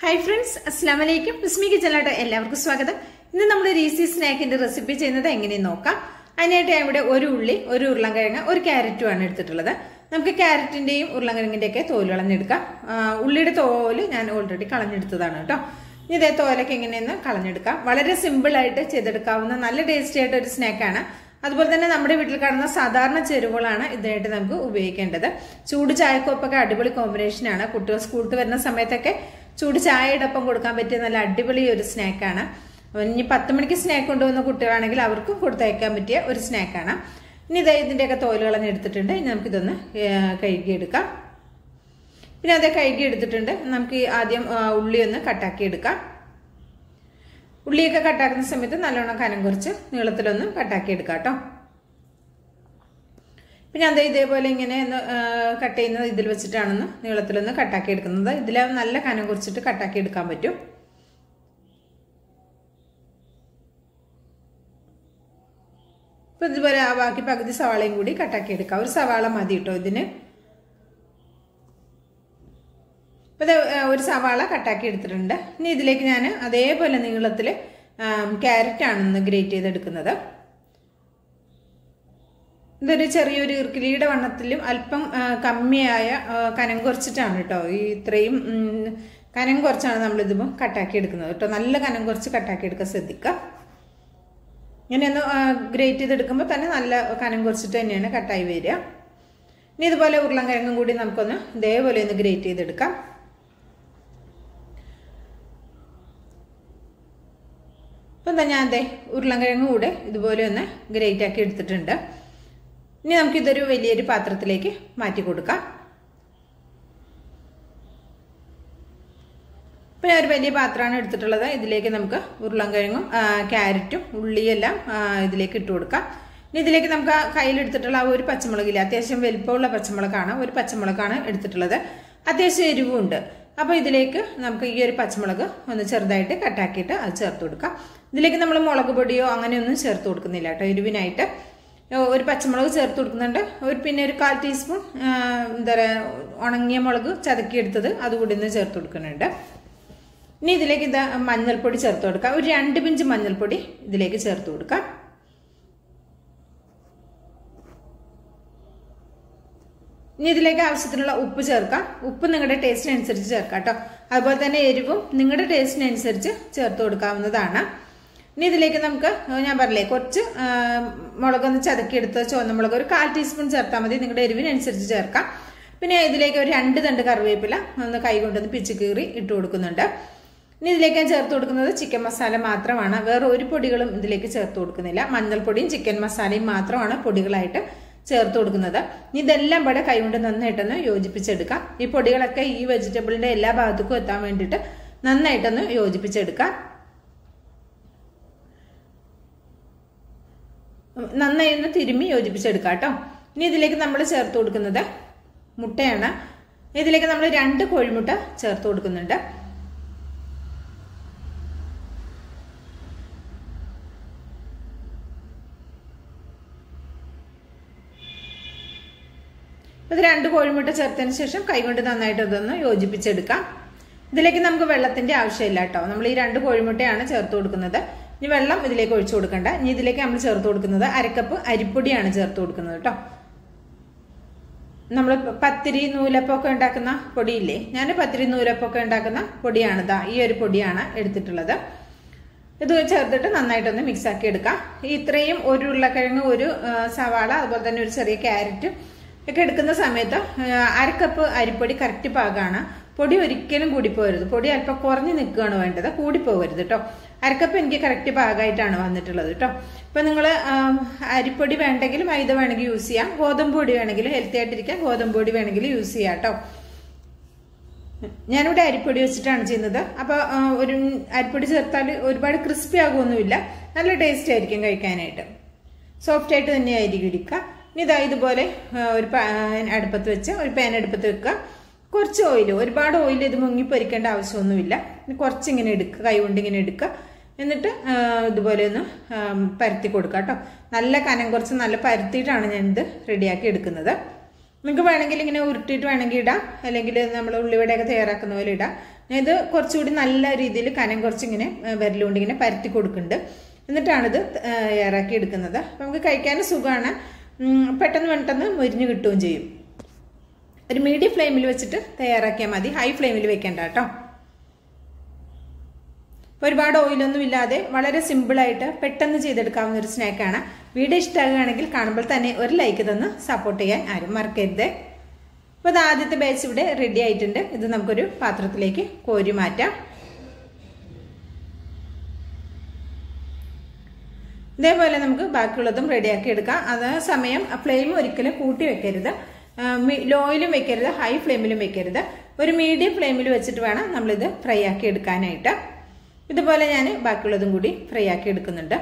hi friends അസ്സാം വലൈക്കും ബിസ്മി കിച്ചണിലോട്ട് എല്ലാവർക്കും സ്വാഗതം ഇന്ന് നമ്മൾ ഈസി സ്നാക്കിന്റെ റെസിപ്പി ചെയ്യുന്നത് എങ്ങനെയെന്ന് നോക്കാം അതിനായിട്ട് ഞാൻ ഇവിടെ ഒരു ഉള്ളി ഒരു ഉരുളൻകിഴങ്ങ് ഒരു ക്യാരറ്റും ആണ് എടുത്തിട്ടുള്ളത് നമുക്ക് ക്യാരറ്റിന്റെയും ഉരുളൻകിഴങ്ങിന്റെ ഒക്കെ തോല് കളഞ്ഞെടുക്കാം ആ, ഉള്ളിയുടെ തോല് ഞാൻ ഓൾറെഡി കളഞ്ഞെടുത്തതാണ് കേട്ടോ ഇനി ഇതേ തോലൊക്കെ എങ്ങനെയെന്ന് കളഞ്ഞെടുക്കാം വളരെ സിമ്പിൾ ആയിട്ട് ചെയ്തെടുക്കാവുന്ന നല്ല ടേസ്റ്റി ആയിട്ട് ഒരു സ്നാക്കാണ് അതുപോലെ തന്നെ നമ്മുടെ വീട്ടിൽ കാണുന്ന സാധാരണ ചേരുവകളാണ് ഇതിനായിട്ട് നമുക്ക് ഉപയോഗിക്കേണ്ടത് ചൂട് ചായക്കൊപ്പൊക്കെ അടിപൊളി കോമ്പിനേഷനാണ് കുട്ടികൾ സ്കൂളിൽ വരുന്ന സമയത്തൊക്കെ ചൂട് ചായയുടെ ഒപ്പം കൊടുക്കാൻ പറ്റിയ നല്ല അടിപൊളി ഒരു സ്നാക്കാണ് അപ്പം ഇനി പത്ത് മണിക്ക് സ്നാക്ക് കൊണ്ടുവന്ന കുട്ടികളാണെങ്കിൽ അവർക്കും കൊടുത്തയക്കാൻ പറ്റിയ ഒരു സ്നാക്കാണ് ഇനി ഇതേ ഇതിൻ്റെയൊക്കെ തോല് കളഞ്ഞ് എടുത്തിട്ടുണ്ട് ഇനി നമുക്കിതൊന്ന് ഏഹ്, കഴുകിയെടുക്കാം പിന്നെ അതേ കഴുകി എടുത്തിട്ടുണ്ട് നമുക്ക് ഈ ആദ്യം ആ, ഉള്ളി ഒന്ന് കട്ടാക്കി എടുക്കാം ഉള്ളിയൊക്കെ കട്ടാക്കുന്ന സമയത്ത് നല്ലോണം കനം കുറച്ച് നീളത്തിലൊന്ന് കട്ടാക്കി എടുക്കാം കേട്ടോ പിന്നെ അത് ഇതേപോലെ ഇങ്ങനെ ഒന്ന് കട്ട് ചെയ്യുന്നത് ഇതിൽ വെച്ചിട്ടാണെന്ന് നീളത്തിലൊന്ന് കട്ടാക്കി എടുക്കുന്നത് ഇതിൽ നല്ല കനം കുറച്ചിട്ട് കട്ടാക്കി എടുക്കാൻ പറ്റും ഇപ്പം ഇതുപോലെ ആ ബാക്കി പകുതി സവാളയും കൂടി കട്ടാക്കി എടുക്കാം ഒരു സവാള മതി കേട്ടോ ഇതിന് അപ്പോൾ ഇത് ഒരു സവാള കട്ടാക്കി എടുത്തിട്ടുണ്ട് ഇനി ഇതിലേക്ക് ഞാൻ അതേപോലെ നീളത്തിൽ ക്യാരറ്റാണ് ഇന്ന് ഗ്രേറ്റ് ചെയ്തെടുക്കുന്നത് ഇതൊരു ചെറിയൊരു ഇർക്കിലിയുടെ വണ്ണത്തിലും അല്പം ആ, കമ്മിയായ ആ, കനം കുറച്ചിട്ടാണ് കേട്ടോ ഈ ഇത്രയും ഉം, കനം കുറച്ചാണ് നമ്മളിതിപ്പോൾ കട്ടാക്കി എടുക്കുന്നത് കേട്ടോ നല്ല കനം കുറച്ച് കട്ടാക്കി എടുക്കാൻ ശ്രദ്ധിക്കുക ഇങ്ങനെയൊന്ന് ഗ്രേറ്റ് ചെയ്തെടുക്കുമ്പോൾ തന്നെ നല്ല കനം കുറച്ചിട്ട് തന്നെയാണ് കട്ടായി വരിക ഇനി ഇതുപോലെ ഉരുളൻകിഴങ്ങും കൂടി നമുക്കൊന്ന് ഇതേപോലെ ഒന്ന് ഗ്രേറ്റ് ചെയ്തെടുക്കാം അപ്പം എന്താ ഞാൻ അതെ ഉരുളൻകിഴങ്ങ് കൂടെ ഇതുപോലെ ഒന്ന് ഗ്രേറ്റ് ആക്കി എടുത്തിട്ടുണ്ട് ഇനി നമുക്കിതൊരു വലിയൊരു പാത്രത്തിലേക്ക് മാറ്റി കൊടുക്കാം ഇപ്പം ഞാൻ ഒരു വലിയ പാത്രമാണ് എടുത്തിട്ടുള്ളത് ഇതിലേക്ക് നമുക്ക് ഉരുളൻകിഴങ്ങും ആ, ക്യാരറ്റും ഉള്ളിയെല്ലാം ആ, ഇതിലേക്ക് ഇട്ട് കൊടുക്കാം ഇനി ഇതിലേക്ക് നമുക്ക് ആ കയ്യിലെടുത്തിട്ടുള്ള ആ ഒരു പച്ചമുളകില്ല അത്യാവശ്യം വലിപ്പമുള്ള പച്ചമുളകാണ് ഒരു പച്ചമുളകാണ് എടുത്തിട്ടുള്ളത് അത്യാവശ്യം എരിവുണ്ട് അപ്പോൾ ഇതിലേക്ക് നമുക്ക് ഈ ഒരു പച്ചമുളക് ഒന്ന് ചെറുതായിട്ട് കട്ടാക്കിയിട്ട് അത് ചേർത്ത് കൊടുക്കാം ഇതിലേക്ക് നമ്മൾ മുളക് പൊടിയോ അങ്ങനെയൊന്നും ചേർത്ത് കൊടുക്കുന്നില്ല കേട്ടോ എരിവിനായിട്ട് ഒരു പച്ചമുളക് ചേർത്ത് കൊടുക്കുന്നുണ്ട് ഒരു പിന്നെ ഒരു കാൽ ടീസ്പൂൺ ആ, എന്താ പറയുക ഉണങ്ങിയ മുളക് ചതക്കിയെടുത്തത് അതുകൂടി ഒന്ന് ചേർത്ത് കൊടുക്കുന്നുണ്ട് ഇനി ഇതിലേക്ക് ഇത് മഞ്ഞൾപ്പൊടി ചേർത്ത് കൊടുക്കാം ഒരു രണ്ട് പിഞ്ച് മഞ്ഞൾപ്പൊടി ഇതിലേക്ക് ചേർത്ത് കൊടുക്കാം ഇനി ഇതിലേക്ക് ആവശ്യത്തിനുള്ള ഉപ്പ് ചേർക്കാം ഉപ്പ് നിങ്ങളുടെ ടേസ്റ്റിനനുസരിച്ച് ചേർക്കാം കേട്ടോ അതുപോലെ തന്നെ എരിവും നിങ്ങളുടെ ടേസ്റ്റിനനുസരിച്ച് ചേർത്ത് കൊടുക്കാവുന്നതാണ് ഇനി ഇതിലേക്ക് നമുക്ക് ഞാൻ പറഞ്ഞില്ലേ കുറച്ച് ആ, മുളകൊന്ന് ചതക്കിയെടുത്ത് ചുവന്ന മുളക് ഒരു കാൽ ടീസ്പൂൺ ചേർത്താൽ മതി നിങ്ങളുടെ എരിവിനനുസരിച്ച് ചേർക്കാം പിന്നെ ഇതിലേക്ക് ഒരു രണ്ട് തണ്ട് കറിവേപ്പില ഒന്ന് കൈ കൊണ്ടൊന്ന് പിച്ച് കീറി ഇട്ട് കൊടുക്കുന്നുണ്ട് ഇനി ഇതിലേക്ക് ഞാൻ ചേർത്ത് കൊടുക്കുന്നത് ചിക്കൻ മസാല മാത്രമാണ് വേറെ ഒരു പൊടികളും ഇതിലേക്ക് ചേർത്ത് കൊടുക്കുന്നില്ല മഞ്ഞൾപ്പൊടിയും ചിക്കൻ മസാലയും മാത്രമാണ് പൊടികളായിട്ട് ചേർത്ത് കൊടുക്കുന്നത് ഇനി ഇതെല്ലാം ഇവിടെ കൈകൊണ്ട് നന്നായിട്ടൊന്ന് യോജിപ്പിച്ചെടുക്കാം ഈ പൊടികളൊക്കെ ഈ വെജിറ്റബിളിന്റെ എല്ലാ ഭാഗത്തേക്കും എത്താൻ വേണ്ടിയിട്ട് നന്നായിട്ടൊന്ന് യോജിപ്പിച്ചെടുക്കാം നന്നായി ഒന്ന് തിരുമ്മി യോജിപ്പിച്ചെടുക്കാം കേട്ടോ ഇനി ഇതിലേക്ക് നമ്മൾ ചേർത്ത് കൊടുക്കുന്നത് മുട്ടയാണ് ഇതിലേക്ക് നമ്മൾ രണ്ട് കോഴിമുട്ട ചേർത്ത് കൊടുക്കുന്നുണ്ട് ഇത് രണ്ട് കോഴിമുട്ട ചേർത്തതിന് ശേഷം കൈകൊണ്ട് നന്നായിട്ട് അതൊന്ന് യോജിപ്പിച്ചെടുക്കാം ഇതിലേക്ക് നമുക്ക് വെള്ളത്തിന്റെ ആവശ്യമില്ല കേട്ടോ നമ്മൾ ഈ രണ്ട് കോഴിമുട്ടയാണ് ചേർത്ത് കൊടുക്കുന്നത് ഇനി വെള്ളം ഇതിലേക്ക് ഒഴിച്ചു കൊടുക്കണ്ട ഇനി ഇതിലേക്ക് നമ്മൾ ചേർത്ത് കൊടുക്കുന്നത് അരക്കപ്പ് അരിപ്പൊടിയാണ് ചേർത്ത് കൊടുക്കുന്നത് കേട്ടോ നമ്മൾ പത്തിരി നൂലപ്പൊക്കെ ഉണ്ടാക്കുന്ന പൊടിയില്ലേ ഞാൻ പത്തിരി നൂലപ്പൊക്കെ ഉണ്ടാക്കുന്ന പൊടിയാണ് ഇതാ ഈ ഒരു പൊടിയാണ് എടുത്തിട്ടുള്ളത് ഇത് ചേർത്തിട്ട് നന്നായിട്ടൊന്ന് മിക്സ് ആക്കി എടുക്കാം ഈ ഇത്രയും ഒരു ഉരുളക്കിഴങ്ങ് ഒരു ആ, സവാള അതുപോലെ തന്നെ ഒരു ചെറിയ ക്യാരറ്റ് ഒക്കെ എടുക്കുന്ന സമയത്ത് ആ, അരക്കപ്പ് അരിപ്പൊടി കറക്റ്റ് പാകമാണ് പൊടി ഒരിക്കലും കൂടിപ്പോകരുത് പൊടി അല്പം കുറഞ്ഞ് നിൽക്കുകയാണ് വേണ്ടത് കൂടിപ്പോകരുത് കേട്ടോ അരക്കപ്പ് എനിക്ക് കറക്റ്റ് പാകമായിട്ടാണ് വന്നിട്ടുള്ളത് കേട്ടോ ഇപ്പൊ നിങ്ങൾ അരിപ്പൊടി വേണ്ടെങ്കിൽ മൈദ വേണമെങ്കിൽ യൂസ് ചെയ്യാം ഗോതമ്പ് പൊടി വേണമെങ്കിൽ ഹെൽത്തി ആയിട്ടിരിക്കാൻ ഗോതമ്പ് പൊടി വേണമെങ്കിൽ യൂസ് ചെയ്യാം കേട്ടോ ഞാനിവിടെ അരിപ്പൊടി വെച്ചിട്ടാണ് ചെയ്യുന്നത് അപ്പോൾ ഒരു അരിപ്പൊടി ചേർത്താൽ ഒരുപാട് ക്രിസ്പി ആകുമൊന്നുമില്ല നല്ല ടേസ്റ്റ് ആയിരിക്കും കഴിക്കാനായിട്ട് സോഫ്റ്റ് ആയിട്ട് തന്നെ ആയിരിക്കും ഇരിക്കുക ഇനി ഇതാ ഇതുപോലെ ആ, ഒരു പാൻ അടുപ്പത്ത് വെച്ച് ഒരു പാൻ അടുപ്പത്ത് വെക്കുക കുറച്ച് ഓയിൽ ഒരുപാട് ഓയിൽ ഇത് മുങ്ങി പൊരിക്കേണ്ട ആവശ്യമൊന്നുമില്ല ഇനി കുറച്ച് ഇങ്ങനെ എടുക്കുക കൈ കൊണ്ട് ഇങ്ങനെ എടുക്കുക എന്നിട്ട് ആ, ഇതുപോലെ ഒന്ന് ആ, പരത്തി കൊടുക്കുക കേട്ടോ നല്ല കനം കുറച്ച് നല്ല പരത്തിയിട്ടാണ് ഞാനിത് റെഡിയാക്കി എടുക്കുന്നത് നിങ്ങൾക്ക് വേണമെങ്കിൽ ഇങ്ങനെ ഉരുട്ടിയിട്ട് വേണമെങ്കിൽ ഇടാം അല്ലെങ്കിൽ നമ്മൾ ഉള്ളിവടയൊക്കെ തയ്യാറാക്കുന്ന പോലെ ഇടാം ഞാൻ ഇത് കുറച്ചുകൂടി നല്ല രീതിയിൽ കനം കുറച്ചിങ്ങനെ വിരലുകൊണ്ട് ഇങ്ങനെ പരത്തി കൊടുക്കുന്നുണ്ട് എന്നിട്ടാണിത് തയ്യാറാക്കി എടുക്കുന്നത് അപ്പം നമുക്ക് കഴിക്കാനും സുഖമാണ് പെട്ടെന്ന് പെട്ടെന്ന് മുരിഞ്ഞ് കിട്ടുകയും ചെയ്യും ഒരു മീഡിയം ഫ്ലെയിമിൽ വെച്ചിട്ട് തയ്യാറാക്കിയാൽ മതി ഹൈ ഫ്ലെയിമിൽ വെക്കേണ്ട കേട്ടോ ഒരുപാട് ഓയിലൊന്നും ഇല്ലാതെ വളരെ സിമ്പിളായിട്ട് പെട്ടെന്ന് ചെയ്തെടുക്കാവുന്ന ഒരു സ്നാക്കാണ് വീഡിയോ ഇഷ്ടമാകുകയാണെങ്കിൽ കാണുമ്പോൾ തന്നെ ഒരു ലൈക്ക് തന്ന് സപ്പോർട്ട് ചെയ്യാൻ ആരും മറക്കരുത് അപ്പോൾ ഇത് ആദ്യത്തെ ബാച്ച് ഇവിടെ റെഡി ആയിട്ടുണ്ട് ഇത് നമുക്കൊരു പാത്രത്തിലേക്ക് കോരി മാറ്റാം ഇതേപോലെ നമുക്ക് ബാക്കിയുള്ളതും റെഡിയാക്കി എടുക്കാം അതേ സമയം ഫ്ലെയിം ഒരിക്കലും കൂട്ടി വെക്കരുത് ലോയിലും വെക്കരുത് ഹൈ ഫ്ലെയിമിലും വെക്കരുത് ഒരു മീഡിയം ഫ്ലെയിമിൽ വെച്ചിട്ട് വേണം നമ്മളിത് ഫ്രൈ ആക്കി എടുക്കാനായിട്ട് ഇതുപോലെ ഞാൻ ബാക്കിയുള്ളതും കൂടി ഫ്രൈ ആക്കി എടുക്കുന്നുണ്ട്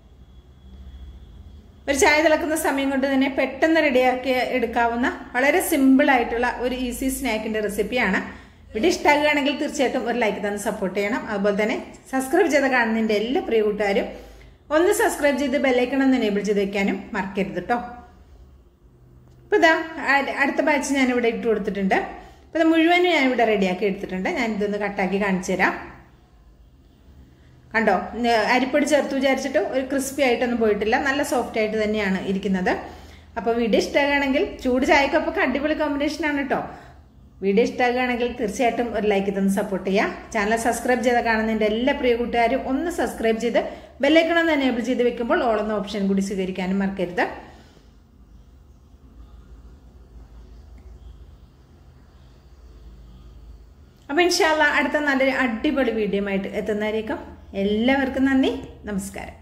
ഒരു ചായ തിളക്കുന്ന സമയം കൊണ്ട് തന്നെ പെട്ടെന്ന് റെഡിയാക്കി എടുക്കാവുന്ന വളരെ സിമ്പിൾ ആയിട്ടുള്ള ഒരു ഈസി സ്നാക്കിന്റെ റെസിപ്പിയാണ് വീഡിയോ ഇഷ്ടമാകുകയാണെങ്കിൽ തീർച്ചയായിട്ടും ഒരു ലൈക്ക് തന്നെ സപ്പോർട്ട് ചെയ്യണം അതുപോലെ തന്നെ സബ്സ്ക്രൈബ് ചെയ്ത് കാണുന്നതിന്റെ എല്ലാ പ്രിയ കൂട്ടുകാരും ഒന്ന് സബ്സ്ക്രൈബ് ചെയ്ത് ബെല്ലൈക്കണം ഒന്ന് എനേബിൾ ചെയ്ത് വെക്കാനും മറക്കരുത് കേട്ടോ അപ്പൊ ഇതാ അടുത്ത ബാച്ച് ഞാൻ ഇവിടെ ഇട്ട് കൊടുത്തിട്ടുണ്ട് അപ്പൊ ഇത് മുഴുവനും ഞാൻ ഇവിടെ റെഡിയാക്കി എടുത്തിട്ടുണ്ട് ഞാൻ ഇതൊന്ന് കട്ടാക്കി കാണിച്ചു തരാം കണ്ടോ അരിപ്പൊടി ചേർത്ത് വിചാരിച്ചിട്ട് ഒരു ക്രിസ്പി ആയിട്ടൊന്നും പോയിട്ടില്ല നല്ല സോഫ്റ്റ് ആയിട്ട് തന്നെയാണ് ഇരിക്കുന്നത് അപ്പോൾ വീഡിയോ ഇഷ്ടമാകുകയാണെങ്കിൽ ചൂട് ചായക്കൊപ്പം അടിപൊളി കോമ്പിനേഷൻ ആണ് കേട്ടോ വീഡിയോ ഇഷ്ടമാകുകയാണെങ്കിൽ തീർച്ചയായിട്ടും ഒരു ലൈക്ക് തന്ന് സപ്പോർട്ട് ചെയ്യുക ചാനൽ സബ്സ്ക്രൈബ് ചെയ്ത് കാണുന്നതിൻ്റെ എല്ലാ പ്രിയ കൂട്ടുകാരും ഒന്ന് സബ്സ്ക്രൈബ് ചെയ്ത് ബെല്ലൈക്കണം എന്ന് എനേബിൾ ചെയ്ത് വെക്കുമ്പോൾ ഓളെന്ന ഓപ്ഷൻ കൂടി സ്വീകരിക്കാനും മറക്കരുത് അപ്പോൾ ഇൻഷാല്ല അടുത്ത നല്ലൊരു അടിപൊളി വീഡിയോ ആയിട്ട് എത്തുന്നതായിരിക്കും എല്ലാവർക്കും നന്ദി നമസ്കാരം